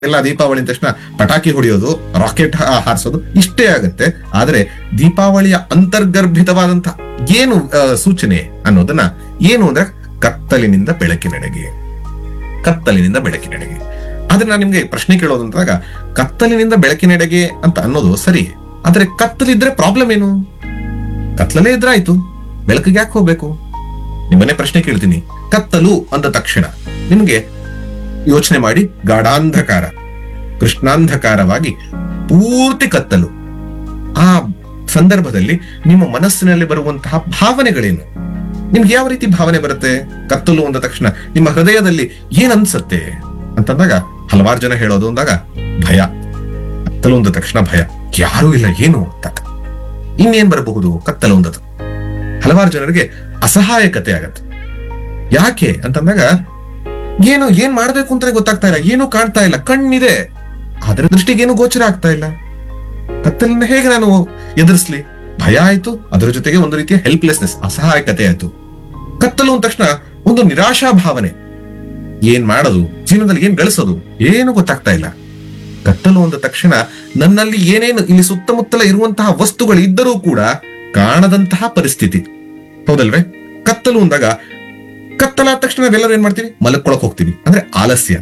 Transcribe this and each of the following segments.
ಎಲ್ಲ ದೀಪಾವಳಿ ಅಂದ ತಕ್ಷಣ ಪಟಾಕಿ ಹೊಡೆಯೋದು ರಾಕೆಟ್ ಹಾರಿಸೋದು ಇಷ್ಟೇ ಆಗತ್ತೆ ಆದ್ರೆ ದೀಪಾವಳಿಯ ಅಂತರ್ಗರ್ಭಿತವಾದಂತಹ ಏನು ಆ, ಸೂಚನೆ ಅನ್ನೋದನ್ನ ಏನು ಅಂದ್ರೆ ಕತ್ತಲಿನಿಂದ ಬೆಳಕಿನೆಡೆಗೆ ಕತ್ತಲಿನಿಂದ ಬೆಳಕಿನೆಡೆಗೆ ಆದ್ರೆ ನಾನು ನಿಮ್ಗೆ ಪ್ರಶ್ನೆ ಕೇಳೋದು ಅಂದಾಗ ಕತ್ತಲಿನಿಂದ ಬೆಳಕಿನೆಡೆಗೆ ಅಂತ ಅನ್ನೋದು ಸರಿ ಆದ್ರೆ ಕತ್ತಲಿದ್ರೆ ಪ್ರಾಬ್ಲಮ್ ಏನು ಕತ್ತಲಲ್ಲೇ ಇದ್ರೆ ಆಯ್ತು ಬೆಳಕಿಗೆ ಯಾಕೆ ಹೋಗ್ಬೇಕು ನಿಮ್ಮನ್ನೇ ಪ್ರಶ್ನೆ ಕೇಳ್ತೀನಿ ಕತ್ತಲು ಅಂದ ತಕ್ಷಣ ನಿಮ್ಗೆ ಯೋಚನೆ ಮಾಡಿ ಗಾಢಾಂಧಕಾರ ಕೃಷ್ಣಾಂಧಕಾರವಾಗಿ ಪೂರ್ತಿ ಕತ್ತಲು ಆ ಸಂದರ್ಭದಲ್ಲಿ ನಿಮ್ಮ ಮನಸ್ಸಿನಲ್ಲಿ ಬರುವಂತಹ ಭಾವನೆಗಳೇನು ನಿಮ್ಗೆ ಯಾವ ರೀತಿ ಭಾವನೆ ಬರುತ್ತೆ ಕತ್ತಲು ಅಂದ ತಕ್ಷಣ ನಿಮ್ಮ ಹೃದಯದಲ್ಲಿ ಏನ್ ಅನ್ಸತ್ತೆ ಅಂತಂದಾಗ ಹಲವಾರು ಜನ ಹೇಳೋದು ಅಂದಾಗ ಭಯ ಕತ್ತಲು ಅಂದ ತಕ್ಷಣ ಭಯ ಯಾರೂ ಇಲ್ಲ ಏನು ಅಂತ ಇನ್ನೇನ್ ಬರಬಹುದು ಕತ್ತಲು ಅಂದದ್ದು ಹಲವಾರು ಜನರಿಗೆ ಅಸಹಾಯಕತೆ ಆಗತ್ತೆ ಯಾಕೆ ಅಂತಂದಾಗ ಏನು ಏನ್ ಮಾಡ್ಬೇಕು ಅಂತಾನೆ ಗೊತ್ತಾಗ್ತಾ ಇಲ್ಲ ಏನು ಕಾಣ್ತಾ ಇಲ್ಲ ಕಣ್ಣಿದೆ ಆದ್ರೆ ದೃಷ್ಟಿಗೆ ಏನು ಗೋಚರ ಆಗ್ತಾ ಇಲ್ಲ ಕತ್ತಲನ್ನ ಹೇಗೆ ನಾನು ಎದುರಿಸ್ಲಿ ಭಯ ಆಯ್ತು ಅದರ ಜೊತೆಗೆ ಒಂದು ರೀತಿಯ ಹೆಲ್ಪ್ಲೆಸ್ನೆಸ್ ಅಸಹಾಯಕತೆ ಆಯ್ತು ಕತ್ತಲು ಅಂದ ತಕ್ಷಣ ಒಂದು ನಿರಾಶಾ ಭಾವನೆ ಏನ್ ಮಾಡೋದು ಜೀವನದಲ್ಲಿ ಏನ್ ಗಳಿಸೋದು ಏನು ಗೊತ್ತಾಗ್ತಾ ಇಲ್ಲ ಕತ್ತಲು ಅಂದ ತಕ್ಷಣ ನನ್ನಲ್ಲಿ ಏನೇನು ಇಲ್ಲಿ ಸುತ್ತಮುತ್ತಲ ಇರುವಂತಹ ವಸ್ತುಗಳು ಇದ್ದರೂ ಕೂಡ ಕಾಣದಂತಹ ಪರಿಸ್ಥಿತಿ ಹೌದಲ್ವೇ ಕತ್ತಲು ಅಂದಾಗ ಕತ್ತಲಾದ ತಕ್ಷಣ ನಾವೆಲ್ಲರೂ ಏನ್ ಮಾಡ್ತೀವಿ ಮಲಕ್ಕೊಳಕ್ ಹೋಗ್ತೀವಿ ಅಂದ್ರೆ ಆಲಸ್ಯ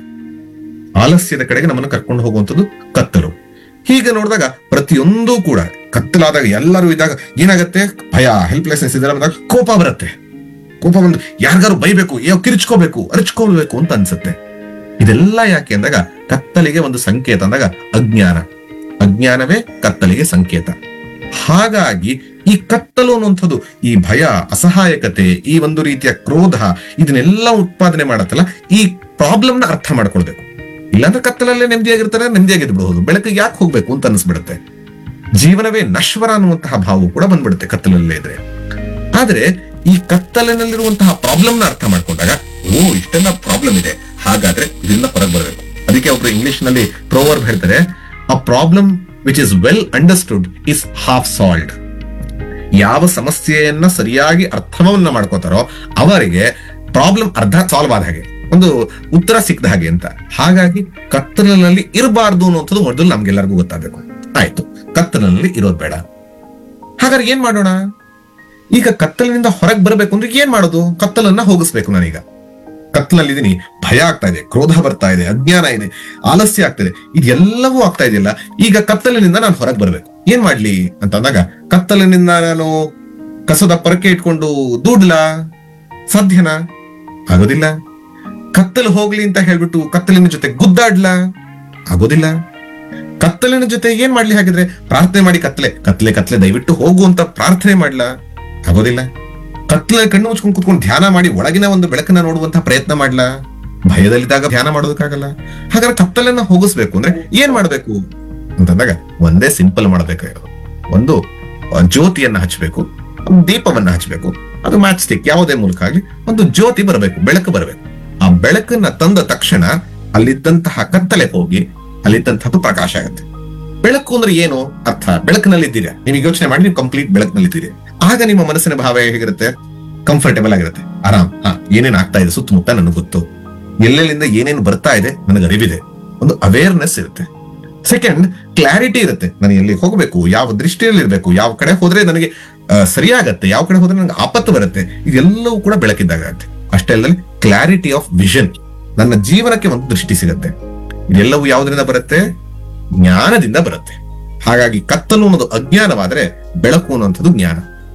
ಆಲಸ್ಯದ ಕಡೆಗೆ ನಮ್ಮನ್ನು ಕರ್ಕೊಂಡು ಹೋಗುವಂಥದ್ದು ಕತ್ತಲು ಹೀಗೆ ನೋಡಿದಾಗ ಪ್ರತಿಯೊಂದು ಕೂಡ ಕತ್ತಲಾದಾಗ ಎಲ್ಲರೂ ಇದ್ದಾಗ ಏನಾಗತ್ತೆ ಭಯ ಹೆಲ್ಪ್ಲೆಸ್ನೆಸ್ ಇದೆಲ್ಲ ಬಂದಾಗ ಕೋಪ ಬರುತ್ತೆ ಕೋಪ ಬಂದು ಯಾರಿಗಾರು ಬೈಬೇಕು ಯಾವ ಕಿರ್ಚ್ಕೋಬೇಕು ಅರ್ಚ್ಕೋಬೇಕು ಅಂತ ಅನ್ಸುತ್ತೆ ಇದೆಲ್ಲ ಯಾಕೆ ಅಂದಾಗ ಕತ್ತಲಿಗೆ ಒಂದು ಸಂಕೇತ ಅಂದಾಗ ಅಜ್ಞಾನ ಅಜ್ಞಾನವೇ ಕತ್ತಲಿಗೆ ಸಂಕೇತ ಹಾಗಾಗಿ ಈ ಕತ್ತಲು ಅನ್ನುವಂಥದ್ದು ಈ ಭಯ ಅಸಹಾಯಕತೆ ಈ ಒಂದು ರೀತಿಯ ಕ್ರೋಧ ಇದನ್ನೆಲ್ಲ ಉತ್ಪಾದನೆ ಮಾಡತ್ತಲ್ಲ ಈ ಪ್ರಾಬ್ಲಮ್ನ ಅರ್ಥ ಮಾಡ್ಕೊಳ್ಬೇಕು ಇಲ್ಲಾಂದ್ರೆ ಕತ್ತಲಲ್ಲೇ ನೆಮ್ಮದಿಯಾಗಿರ್ತಾರೆ ನೆಮ್ಮದಿಯಾಗಿರ್ಬಹುದು ಬೆಳಕಿಗೆ ಯಾಕೆ ಹೋಗ್ಬೇಕು ಅಂತ ಅನಿಸ್ಬಿಡುತ್ತೆ ಜೀವನವೇ ನಶ್ವರ ಅನ್ನುವಂತಹ ಭಾವವು ಕೂಡ ಬಂದ್ಬಿಡುತ್ತೆ ಕತ್ತಲಲ್ಲೇ ಇದ್ರೆ ಆದ್ರೆ ಈ ಕತ್ತಲಿನಲ್ಲಿರುವಂತಹ ಪ್ರಾಬ್ಲಮ್ ನ ಅರ್ಥ ಮಾಡ್ಕೊಂಡಾಗ ಓ ಇಷ್ಟೆಲ್ಲ ಪ್ರಾಬ್ಲಮ್ ಇದೆ ಹಾಗಾದ್ರೆ ಇದರಿಂದ ಹೊರಗೆ ಬರಬೇಕು ಅದಕ್ಕೆ ಒಬ್ರು ಇಂಗ್ಲಿಷ್ ನಲ್ಲಿ ಪ್ರೋವರ್ಬ್ ಹೇಳ್ತಾರೆ a problem which is well understood is half solved ಯಾವ ಸಮಸ್ಯೆಯನ್ನ ಸರಿಯಾಗಿ ಅರ್ಥವನ್ನ ಮಾಡ್ಕೋತಾರೋ ಅವರಿಗೆ ಪ್ರಾಬ್ಲಮ್ ಅರ್ಧ ಸಾಲ್ವ್ ಆದ ಹಾಗೆ ಒಂದು ಉತ್ತರ ಸಿಕ್ಕದ ಹಾಗೆ ಅಂತ ಹಾಗಾಗಿ ಕತ್ತಲಿನಲ್ಲಿ ಇರಬಾರ್ದು ಅನ್ನುವಂಥದ್ದು ಮೊದಲು ನಮ್ಗೆಲ್ಲರಿಗೂ ಗೊತ್ತಾಗಬೇಕು ಆಯ್ತು ಕತ್ತಲಿನಲ್ಲಿ ಇರೋದು ಬೇಡ ಹಾಗಾದ್ರೆ ಏನ್ ಮಾಡೋಣ ಈಗ ಕತ್ತಲಿನಿಂದ ಹೊರಗೆ ಬರಬೇಕು ಅಂದ್ರೆ ಏನ್ ಮಾಡೋದು ಕತ್ತಲನ್ನ ಹೋಗಿಸ್ಬೇಕು ನಾನೀಗ ಕತ್ತಲಲ್ಲಿದ್ದೀನಿ ಭಯ ಆಗ್ತಾ ಇದೆ ಕ್ರೋಧ ಬರ್ತಾ ಇದೆ ಅಜ್ಞಾನ ಇದೆ ಆಲಸ್ಯ ಆಗ್ತಾ ಇದೆ ಇದೆಲ್ಲವೂ ಆಗ್ತಾ ಇದೆಯಲ್ಲ ಈಗ ಕತ್ತಲಿನಿಂದ ನಾನು ಹೊರಗೆ ಬರಬೇಕು ಏನ್ ಮಾಡ್ಲಿ ಅಂತ ಅಂದಾಗ ಕತ್ತಲಿನಿಂದ ನಾನು ಕಸದ ಪರಕೆ ಇಟ್ಕೊಂಡು ದೂಡ್ಲಾ ಸಾಧ್ಯನಾ ಆಗೋದಿಲ್ಲ ಕತ್ತಲು ಹೋಗ್ಲಿ ಅಂತ ಹೇಳ್ಬಿಟ್ಟು ಕತ್ತಲಿನ ಜೊತೆ ಗುದ್ದಾಡ್ಲಾ ಆಗೋದಿಲ್ಲ ಕತ್ತಲಿನ ಜೊತೆ ಏನ್ ಮಾಡ್ಲಿ ಹಾಗಿದ್ರೆ ಪ್ರಾರ್ಥನೆ ಮಾಡಿ ಕತ್ತಲೆ ಕತ್ಲೆ ಕತ್ಲೆ ದಯವಿಟ್ಟು ಹೋಗು ಅಂತ ಪ್ರಾರ್ಥನೆ ಮಾಡ್ಲಾ ಆಗೋದಿಲ್ಲ ಕತ್ಲೆ ಕಣ್ಣು ಮುಚ್ಕೊಂಡು ಕುತ್ಕೊಂಡು ಧ್ಯಾನ ಮಾಡಿ ಒಳಗಿನ ಒಂದು ಬೆಳಕನ್ನ ನೋಡುವಂತ ಪ್ರಯತ್ನ ಮಾಡ್ಲಾ ಭಯದಲ್ಲಿದ್ದಾಗ ಧ್ಯಾನ ಮಾಡೋದಕ್ಕಾಗಲ್ಲ ಹಾಗಾದ್ರೆ ಕತ್ತಲನ್ನ ಹೋಗಿಸ್ಬೇಕು ಅಂದ್ರೆ ಏನ್ ಮಾಡ್ಬೇಕು ಅಂತಂದಾಗ ಒಂದೇ ಸಿಂಪಲ್ ಮಾಡ್ಬೇಕಾಗಿರೋದು ಒಂದು ಆ, ಜ್ಯೋತಿಯನ್ನ ಹಚ್ಚಬೇಕು ಒಂದು ದೀಪವನ್ನ ಹಚ್ಚಬೇಕು ಅದು ಮ್ಯಾಚ್ ಸ್ಟಿಕ್ ಯಾವುದೇ ಮೂಲಕ ಆಗ್ಲಿ ಒಂದು ಜ್ಯೋತಿ ಬರಬೇಕು ಬೆಳಕು ಬರಬೇಕು ಆ ಬೆಳಕನ್ನ ತಂದ ತಕ್ಷಣ ಅಲ್ಲಿದ್ದಂತಹ ಕತ್ತಲೆ ಹೋಗಿ ಅಲ್ಲಿದ್ದಂತಹದ್ದು ಪ್ರಕಾಶ ಆಗುತ್ತೆ ಬೆಳಕು ಅಂದ್ರೆ ಏನು ಅರ್ಥ ಬೆಳಕಿನಲ್ಲಿದ್ದೀರಾ ನಿಮಗೆ ಯೋಚನೆ ಮಾಡಿ ನೀವು ಕಂಪ್ಲೀಟ್ ಬೆಳಕಿನಲ್ಲಿದ್ದೀರಿ ಆಗ ನಿಮ್ಮ ಮನಸ್ಸಿನ ಭಾವ ಹೇಗಿರುತ್ತೆ ಕಂಫರ್ಟೇಬಲ್ ಆಗಿರುತ್ತೆ ಆರಾಮ್ ಹಾ ಏನೇನ್ ಆಗ್ತಾ ಇದೆ ಸುತ್ತಮುತ್ತ ನನಗೆ ಗೊತ್ತು ಎಲ್ಲೆಲ್ಲಿಂದ ಏನೇನು ಬರ್ತಾ ಇದೆ ನನಗೆ ಅರಿವಿದೆ ಒಂದು ಅವೇರ್ನೆಸ್ ಇರುತ್ತೆ ಸೆಕೆಂಡ್ ಕ್ಲಾರಿಟಿ ಇರುತ್ತೆ ನಾನು ಎಲ್ಲಿ ಹೋಗಬೇಕು ಯಾವ ದೃಷ್ಟಿಯಲ್ಲಿ ಇರಬೇಕು ಯಾವ ಕಡೆ ಹೋದ್ರೆ ನನಗೆ ಆ, ಸರಿಯಾಗತ್ತೆ ಯಾವ ಕಡೆ ಹೋದ್ರೆ ನನಗೆ ಆಪತ್ತು ಬರುತ್ತೆ ಇದೆಲ್ಲವೂ ಕೂಡ ಬೆಳಕಿದ್ದಾಗ ಆಗುತ್ತೆ ಅಷ್ಟೇ ಅಲ್ಲದೆ ಕ್ಲಾರಿಟಿ ಆಫ್ ವಿಷನ್ ನನ್ನ ಜೀವನಕ್ಕೆ ಒಂದು ದೃಷ್ಟಿ ಸಿಗುತ್ತೆ ಇದೆಲ್ಲವೂ ಯಾವುದರಿಂದ ಬರುತ್ತೆ ಜ್ಞಾನದಿಂದ ಬರುತ್ತೆ ಹಾಗಾಗಿ ಕತ್ತಲು ಅನ್ನೋದು ಅಜ್ಞಾನವಾದ್ರೆ ಬೆಳಕು ಅನ್ನುವಂಥದ್ದು ಜ್ಞಾನ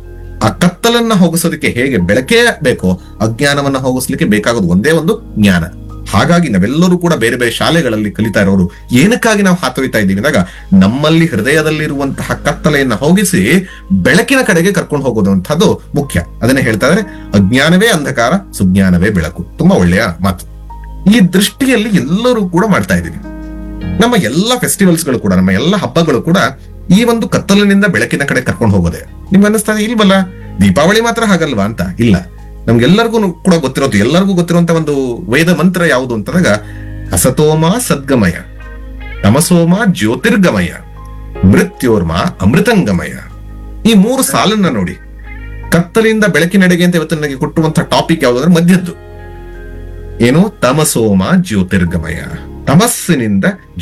ಆ ಕತ್ತಲನ್ನ ಹೋಗಿಸೋದಕ್ಕೆ ಹೇಗೆ ಬೆಳಕೇ ಬೇಕೋ ಅಜ್ಞಾನವನ್ನ ಹೋಗಿಸ್ಲಿಕ್ಕೆ ಬೇಕಾಗೋದು ಒಂದೇ ಒಂದು ಜ್ಞಾನ ಹಾಗಾಗಿ ನಾವೆಲ್ಲರೂ ಕೂಡ ಬೇರೆ ಬೇರೆ ಶಾಲೆಗಳಲ್ಲಿ ಕಲಿತಾ ಇರೋರು ಏನಕ್ಕಾಗಿ ನಾವು ಹಾತೊಯ್ತಾ ಇದ್ದೀವಿ ಅಂದಾಗ ನಮ್ಮಲ್ಲಿ ಹೃದಯದಲ್ಲಿರುವಂತಹ ಕತ್ತಲೆಯನ್ನ ಹೋಗಿಸಿ ಬೆಳಕಿನ ಕಡೆಗೆ ಕರ್ಕೊಂಡು ಹೋಗೋದು ಅಂತದ್ದು ಮುಖ್ಯ ಅದನ್ನೇ ಹೇಳ್ತಾ ಇದ್ದಾರೆ ಅಜ್ಞಾನವೇ ಅಂಧಕಾರ ಸುಜ್ಞಾನವೇ ಬೆಳಕು ತುಂಬಾ ಒಳ್ಳೆಯ ಮಾತು ಈ ದೃಷ್ಟಿಯಲ್ಲಿ ಎಲ್ಲರೂ ಕೂಡ ಮಾಡ್ತಾ ಇದ್ದೀವಿ ನಮ್ಮ ಎಲ್ಲ ಫೆಸ್ಟಿವಲ್ಸ್ಗಳು ಕೂಡ ನಮ್ಮ ಎಲ್ಲ ಹಬ್ಬಗಳು ಕೂಡ ಈ ಒಂದು ಕತ್ತಲಿನಿಂದ ಬೆಳಕಿನ ಕಡೆ ಕರ್ಕೊಂಡು ಹೋಗೋದೆ ನಿಮ್ಗೆ ಅನ್ನಿಸ್ತಾ ಇದೆ ಇಲ್ವಲ್ಲ ದೀಪಾವಳಿ ಮಾತ್ರ ಹಾಗಲ್ವಾ ಅಂತ ಇಲ್ಲ ನಮ್ಗೆಲ್ಲರಿಗೂ ಕೂಡ ಗೊತ್ತಿರೋದು ಎಲ್ಲರಿಗೂ ಗೊತ್ತಿರುವಂತ ಒಂದು ವೇದ ಮಂತ್ರ ಯಾವುದು ಅಂತಂದಾಗ ಅಸತೋಮ ಸದ್ಗಮಯ ತಮಸೋಮ ಜ್ಯೋತಿರ್ಗಮಯ ಮೃತ್ಯೋರ್ಮ ಅಮೃತಂಗಮಯ ಈ ಮೂರು ಸಾಲನ್ನ ನೋಡಿ ಕತ್ತಲಿಂದ ಬೆಳಕಿನೆಡೆಗೆ ಅಂತ ಇವತ್ತು ನನಗೆ ಕೊಟ್ಟುವಂತ ಟಾಪಿಕ್ ಯಾವುದು ಅಂದ್ರೆ ಮಧ್ಯದ್ದು ಏನು ತಮಸೋಮ ಜ್ಯೋತಿರ್ಗಮಯ ತಮಸ್ಸಿನಿಂದ